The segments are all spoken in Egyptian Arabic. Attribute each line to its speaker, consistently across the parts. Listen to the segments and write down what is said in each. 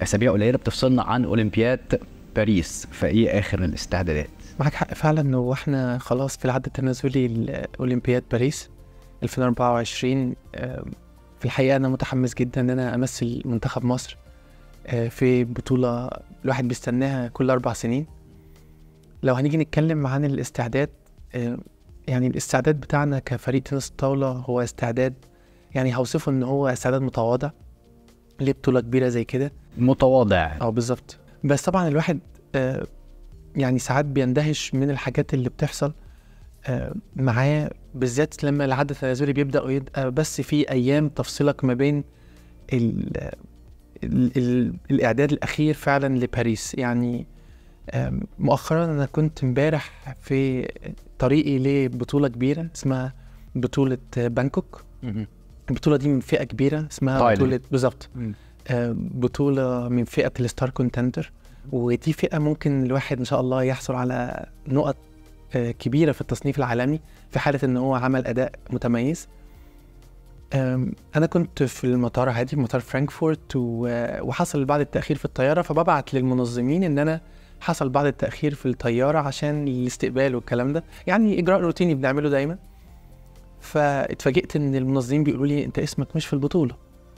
Speaker 1: اسابيع قليله بتفصلنا عن اولمبياد باريس فايه اخر الاستعدادات
Speaker 2: معاك حق فعلا انه احنا خلاص في العد التنازلي لاولمبياد باريس 2024 آه، في الحقيقه انا متحمس جدا ان انا امثل منتخب مصر آه، في بطوله الواحد بيستناها كل اربع سنين لو هنيجي نتكلم عن الاستعداد آه، يعني الاستعداد بتاعنا كفريق تنس الطاوله هو استعداد يعني هوصفه ان هو استعداد متواضع لبطوله كبيره زي كده
Speaker 1: متواضع
Speaker 2: اه بالظبط بس طبعا الواحد آه، يعني ساعات بيندهش من الحاجات اللي بتحصل آه، معاه بالذات لما العد التنازلي بيبدا يبقى بس في ايام تفصلك ما بين ال ال ال الاعداد الاخير فعلا لباريس يعني آم، مؤخرا انا كنت امبارح في طريقي لبطوله كبيره اسمها بطوله آه، بانكوك البطوله دي من فئه كبيره اسمها
Speaker 1: تايلاند.
Speaker 2: بطوله بالظبط آه، بطولة من فئة الستار كونتندر ودي فئة ممكن الواحد إن شاء الله يحصل على نقط آه، كبيرة في التصنيف العالمي في حالة إن هو عمل أداء متميز آم، أنا كنت في المطار عادي في مطار فرانكفورت و- وحصل بعض التأخير في الطيارة فببعت للمنظمين إن أنا حصل بعض التأخير في الطيارة عشان الاستقبال والكلام ده يعني إجراء روتيني بنعمله دايما فاتفاجئت إن المنظمين بيقولوا لي أنت اسمك مش في البطولة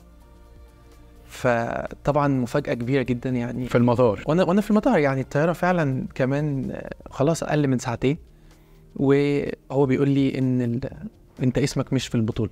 Speaker 2: فطبعا مفاجأة كبيرة جدا يعني
Speaker 1: في المطار
Speaker 2: وانا وانا في المطار يعني الطياره فعلا كمان آه، خلاص اقل من ساعتين وهو بيقول لي ان ال... انت اسمك مش في البطوله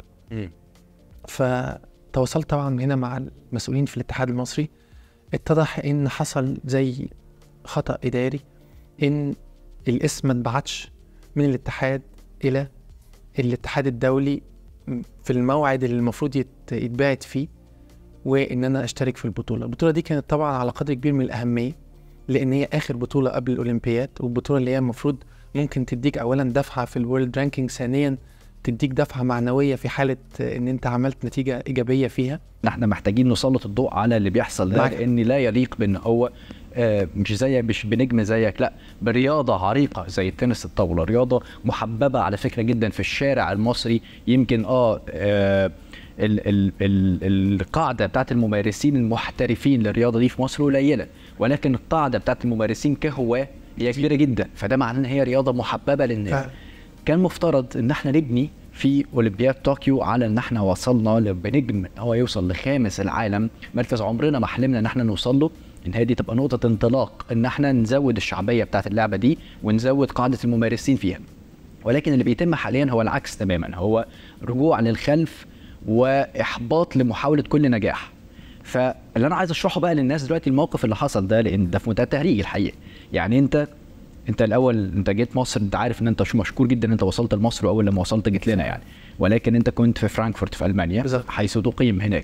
Speaker 2: فتواصلت طبعا هنا مع المسؤولين في الاتحاد المصري اتضح ان حصل زي خطا اداري ان الاسم ما اتبعتش من الاتحاد الى الاتحاد الدولي في الموعد اللي المفروض يت- يتبعت فيه وان انا اشترك في البطوله البطوله دي كانت طبعا على قدر كبير من الاهميه لان هي اخر بطوله قبل الاولمبياد والبطوله اللي هي المفروض ممكن تديك اولا دفعه في الورلد رانكينج ثانيا تديك دفعه معنويه في حاله ان انت عملت نتيجه ايجابيه فيها
Speaker 1: احنا محتاجين نسلط الضوء على اللي بيحصل ده
Speaker 2: معاك.
Speaker 1: لان لا يليق بان هو آه، مش زي مش بنجم زيك لا برياضه عريقه زي التنس الطاوله رياضه محببه على فكره جدا في الشارع المصري يمكن اه, آه ال ال ال القاعده بتاعت الممارسين المحترفين للرياضه دي في مصر قليله ولكن القاعده بتاعت الممارسين كهواه هي كبيره جدا فده معناه ان هي رياضه محببه للناس
Speaker 2: فعلا.
Speaker 1: كان مفترض ان احنا نبني في اولمبياد طوكيو على ان احنا وصلنا ل- بنجم إن هو يوصل لخامس العالم مركز عمرنا ما حلمنا ان احنا نوصل له ان هي دي تبقى نقطه انطلاق ان احنا نزود الشعبيه بتاعت اللعبه دي ونزود قاعده الممارسين فيها ولكن اللي بيتم حاليا هو العكس تماما هو رجوع للخلف واحباط لمحاوله كل نجاح فاللي انا عايز اشرحه بقى للناس دلوقتي الموقف اللي حصل ده لان ده في منتهى التهريج الحقيقه يعني انت انت الاول انت جيت مصر انت عارف ان انت شو مشكور جدا ان انت وصلت لمصر واول لما وصلت جيت لنا يعني ولكن انت كنت في فرانكفورت في المانيا
Speaker 2: بالظبط.
Speaker 1: حيث تقيم هناك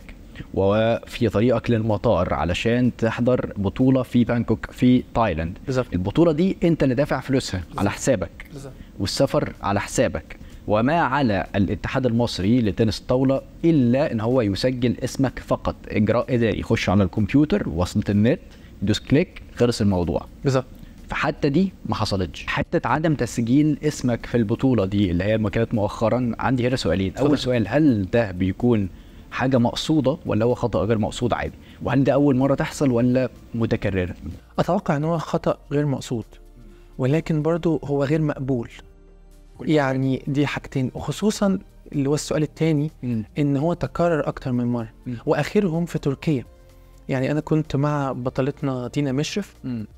Speaker 1: وفي طريقك للمطار علشان تحضر بطوله في بانكوك في تايلاند
Speaker 2: بالظبط
Speaker 1: البطوله دي انت اللي دافع فلوسها على حسابك
Speaker 2: بالظبط
Speaker 1: والسفر على حسابك وما على الاتحاد المصري لتنس الطاولة إلا إن هو يسجل اسمك فقط إجراء إداري يخش على الكمبيوتر وصلة النت يدوس كليك خلص الموضوع
Speaker 2: بالظبط
Speaker 1: فحتى دي ما حصلتش حتى عدم تسجيل اسمك في البطولة دي اللي هي ما كانت مؤخرا عندي هنا سؤالين أول
Speaker 2: اتفضل.
Speaker 1: سؤال هل ده بيكون حاجة مقصودة ولا هو خطأ غير مقصود عادي وهل ده أول مرة تحصل ولا متكررة
Speaker 2: اتوقع ان هو خطا غير مقصود ولكن برضو هو غير مقبول يعني دي حاجتين وخصوصا اللي هو السؤال الثاني ان هو تكرر اكتر من مره
Speaker 1: مم.
Speaker 2: واخرهم في تركيا يعني انا كنت مع بطلتنا دينا مشرف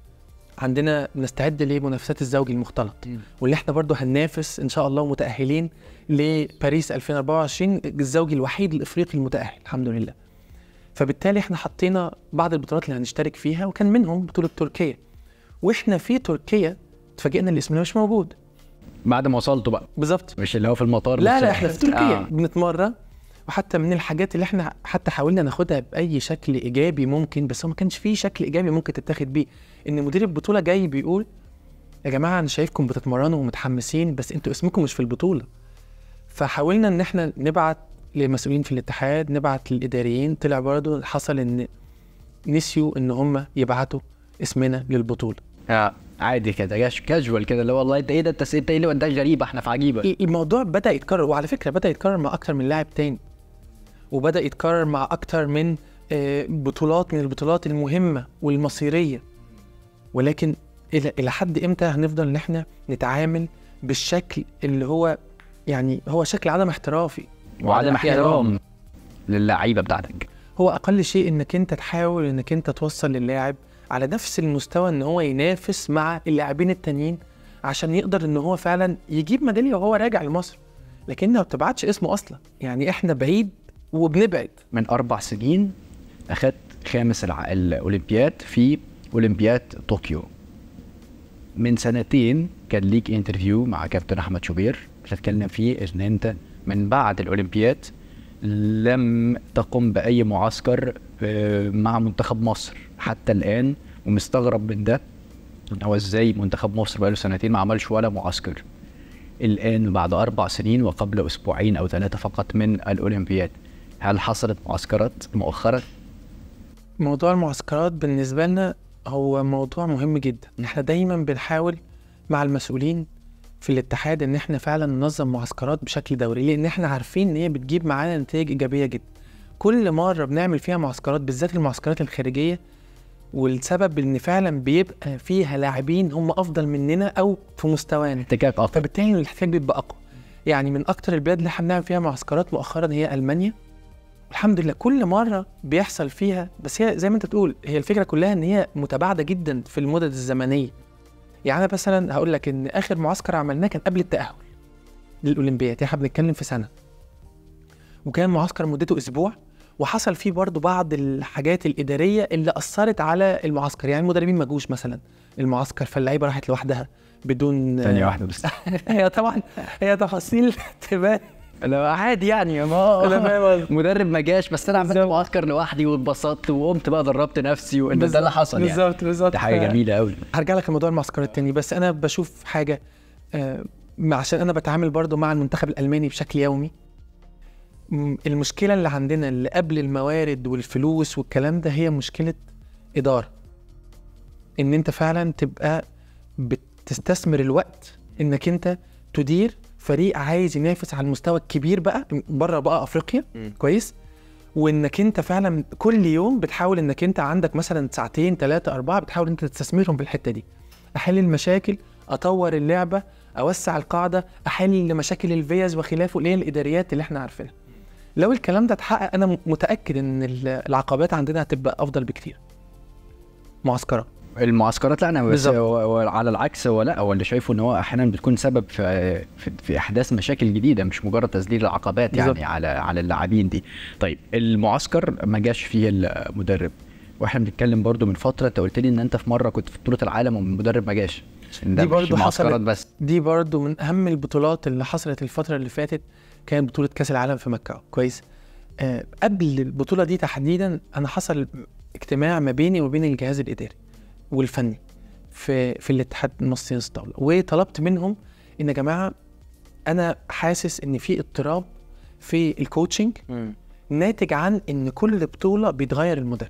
Speaker 2: عندنا بنستعد لمنافسات الزوجي المختلط
Speaker 1: مم.
Speaker 2: واللي احنا برضو هننافس ان شاء الله متاهلين لباريس 2024 الزوجي الوحيد الافريقي المتاهل الحمد لله فبالتالي احنا حطينا بعض البطولات اللي هنشترك فيها وكان منهم بطوله تركيا واحنا في تركيا اتفاجئنا ان اسمنا مش موجود
Speaker 1: بعد ما وصلتوا بقى
Speaker 2: بالظبط
Speaker 1: مش اللي هو في المطار
Speaker 2: لا
Speaker 1: بس-
Speaker 2: لا احنا في تركيا
Speaker 1: آه.
Speaker 2: آه. بنتمرن وحتى من الحاجات اللي احنا حتى حاولنا ناخدها باي شكل ايجابي ممكن بس هو ما كانش فيه شكل ايجابي ممكن تتاخد بيه ان مدير البطوله جاي بيقول يا جماعه انا شايفكم بتتمرنوا ومتحمسين بس انتوا اسمكم مش في البطوله فحاولنا ان احنا نبعت لمسؤولين في الاتحاد نبعت للاداريين طلع برضه حصل ان نسيوا ان هم يبعتوا اسمنا للبطوله
Speaker 1: آه. عادي كده جاش كاجوال كده اللي هو والله انت ايه ده انت انت ايه اللي وداك غريبه احنا في عجيبه
Speaker 2: الموضوع بدا يتكرر وعلى فكره بدا يتكرر مع اكتر من لاعب تاني وبدا يتكرر مع اكتر من آه، بطولات من البطولات المهمه والمصيريه ولكن الى الى حد امتى هنفضل ان احنا نتعامل بالشكل اللي هو يعني هو شكل عدم احترافي
Speaker 1: وعدم
Speaker 2: يعني
Speaker 1: احترام للعيبه بتاعتك
Speaker 2: هو اقل شيء انك انت تحاول انك انت توصل للاعب على نفس المستوى ان هو ينافس مع اللاعبين التانيين عشان يقدر ان هو فعلا يجيب ميداليه وهو راجع لمصر لكن ما بتبعتش اسمه اصلا يعني احنا بعيد وبنبعد
Speaker 1: من اربع سنين اخدت خامس الع... الاولمبياد في اولمبياد طوكيو من سنتين كان ليك انترفيو مع كابتن احمد شوبير بتتكلم فيه ان انت من بعد الاولمبياد لم تقم باي معسكر آه، مع منتخب مصر حتى الان ومستغرب من ده هو ازاي منتخب مصر بقاله سنتين ما عملش ولا معسكر الان بعد اربع سنين وقبل اسبوعين او ثلاثه فقط من الاولمبياد هل حصلت معسكرات مؤخرا
Speaker 2: موضوع المعسكرات بالنسبه لنا هو موضوع مهم جدا احنا دايما بنحاول مع المسؤولين في الاتحاد ان احنا فعلا ننظم معسكرات بشكل دوري لان احنا عارفين ان هي بتجيب معانا نتائج ايجابيه جدا كل مره بنعمل فيها معسكرات بالذات المعسكرات الخارجيه والسبب ان فعلا بيبقى فيها لاعبين هم افضل مننا او في مستوانا
Speaker 1: احتكاك اكتر
Speaker 2: فبالتالي الاحتكاك بيبقى اقوى يعني من اكتر البلاد اللي احنا بنعمل فيها معسكرات مؤخرا هي المانيا الحمد لله كل مره بيحصل فيها بس هي زي ما انت تقول هي الفكره كلها ان هي متباعده جدا في المدد الزمنيه يعني انا مثلا هقول لك ان اخر معسكر عملناه كان قبل التاهل للاولمبياد احنا بنتكلم في سنه وكان معسكر مدته اسبوع وحصل فيه برضه بعض الحاجات الاداريه اللي اثرت على المعسكر يعني المدربين ما جوش مثلا المعسكر فاللعيبه راحت لوحدها بدون
Speaker 1: ثانيه واحده بس
Speaker 2: هي طبعا هي تفاصيل تبان
Speaker 1: لا عادي يعني ما
Speaker 2: انا فاهم قصدك.
Speaker 1: مدرب ما جاش بس انا عملت معسكر لوحدي واتبسطت وقمت بقى دربت نفسي وان ده اللي
Speaker 2: بالظبط-
Speaker 1: حصل يعني
Speaker 2: بالظبط بالظبط
Speaker 1: دي حاجه
Speaker 2: ف-
Speaker 1: جميله قوي
Speaker 2: هرجع لك لموضوع المعسكرات التاني بس انا بشوف حاجه آه، عشان انا بتعامل برضو مع المنتخب الالماني بشكل يومي م- المشكله اللي عندنا اللي قبل الموارد والفلوس والكلام ده هي مشكله اداره ان انت فعلا تبقى بتستثمر الوقت انك انت تدير فريق عايز ينافس على المستوى الكبير بقى بره بقى افريقيا كويس وانك انت فعلا كل يوم بتحاول انك انت عندك مثلا ساعتين ثلاثة أربعة بتحاول انت تستثمرهم في الحتة دي احل المشاكل اطور اللعبة اوسع القاعدة احل مشاكل الفيز وخلافه اللي هي الاداريات اللي احنا عارفينها لو الكلام ده اتحقق انا م- متأكد ان ال- العقبات عندنا هتبقى افضل بكتير معسكرات
Speaker 1: المعسكرات لا انا بس
Speaker 2: بالظبط.
Speaker 1: هو هو على العكس هو لا هو اللي شايفه ان هو احيانا بتكون سبب في في, في احداث مشاكل جديده مش مجرد تسديد العقبات يعني
Speaker 2: بالظبط.
Speaker 1: على على اللاعبين دي طيب المعسكر ما جاش فيه المدرب واحنا بنتكلم برضو من فتره انت قلت لي ان انت في مره كنت في بطوله العالم والمدرب ما جاش إن ده
Speaker 2: دي
Speaker 1: مش
Speaker 2: برضو
Speaker 1: معسكرات
Speaker 2: حصلت.
Speaker 1: بس
Speaker 2: دي برضو من اهم البطولات اللي حصلت الفتره اللي فاتت كانت بطوله كاس العالم في مكه كويس آه قبل البطوله دي تحديدا انا حصل اجتماع ما بيني وبين الجهاز الاداري والفني في في الاتحاد المصري للطاوله وطلبت منهم ان يا جماعه انا حاسس ان في اضطراب في الكوتشنج ناتج عن ان كل بطوله بيتغير المدرب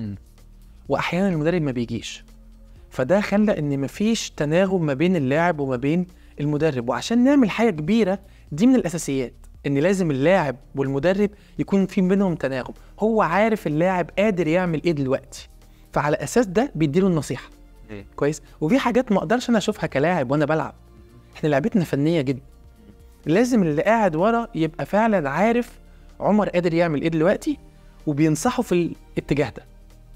Speaker 2: واحيانا المدرب ما بيجيش فده خلى ان مفيش تناغم ما بين اللاعب وما بين المدرب وعشان نعمل حاجه كبيره دي من الاساسيات ان لازم اللاعب والمدرب يكون في بينهم تناغم هو عارف اللاعب قادر يعمل ايه دلوقتي فعلى اساس ده بيديله النصيحه كويس وفي حاجات ما اقدرش انا اشوفها كلاعب وانا بلعب احنا لعبتنا فنيه جدا لازم اللي قاعد ورا يبقى فعلا عارف عمر قادر يعمل ايه دلوقتي وبينصحه في الاتجاه ده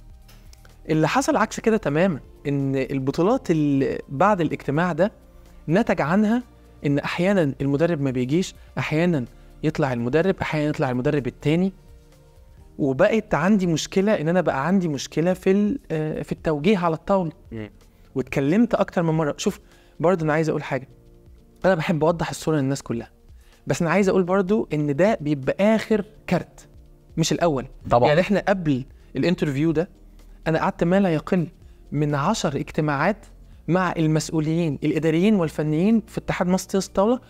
Speaker 2: اللي حصل عكس كده تماما ان البطولات اللي بعد الاجتماع ده نتج عنها ان احيانا المدرب ما بيجيش احيانا يطلع المدرب احيانا يطلع المدرب التاني وبقت عندي مشكله ان انا بقى عندي مشكله في ال- آه، في التوجيه على الطاوله واتكلمت اكتر من مره شوف برضه انا عايز اقول حاجه انا بحب اوضح الصوره للناس كلها بس انا عايز اقول برضه ان ده بيبقى اخر كارت مش الاول
Speaker 1: طبعا
Speaker 2: يعني احنا قبل الانترفيو ده انا قعدت ما لا يقل من عشر اجتماعات مع المسؤولين الاداريين والفنيين في اتحاد مصر تنس الطاوله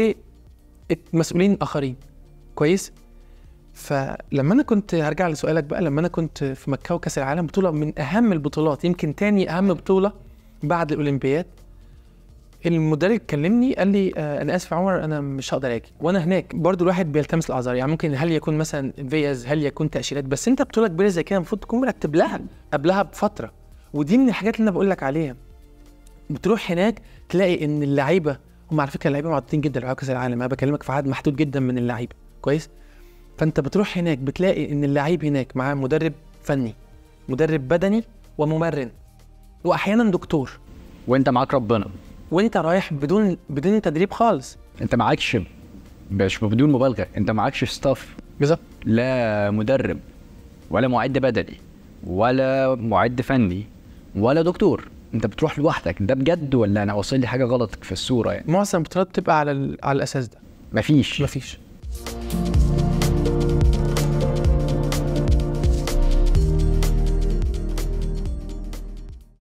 Speaker 2: ومسؤولين اخرين كويس فلما انا كنت هرجع لسؤالك بقى لما انا كنت في مكه وكاس العالم بطوله من اهم البطولات يمكن تاني اهم بطوله بعد الاولمبياد المدرب كلمني قال لي آه انا اسف يا عمر انا مش هقدر اجي وانا هناك برضو الواحد بيلتمس الاعذار يعني ممكن هل يكون مثلا فيز هل يكون تاشيرات بس انت بطوله كبيره زي كده المفروض تكون مرتب لها قبلها بفتره ودي من الحاجات اللي انا بقول لك عليها بتروح هناك تلاقي ان اللعيبه هم على فكره اللعيبه معدودين جدا لعيبه كاس العالم انا بكلمك في عدد محدود جدا من اللعيبه كويس فانت بتروح هناك بتلاقي ان اللعيب هناك معاه مدرب فني مدرب بدني وممرن واحيانا دكتور
Speaker 1: وانت معاك ربنا
Speaker 2: وانت رايح بدون بدون تدريب خالص
Speaker 1: انت معكش مش بدون مبالغه انت معكش ستاف
Speaker 2: بالظبط
Speaker 1: لا مدرب ولا معد بدني ولا معد فني ولا دكتور انت بتروح لوحدك ده بجد ولا انا واصل لي حاجه غلط في الصوره يعني
Speaker 2: معظم البطولات بتبقى على ال... على الاساس ده
Speaker 1: مفيش
Speaker 2: مفيش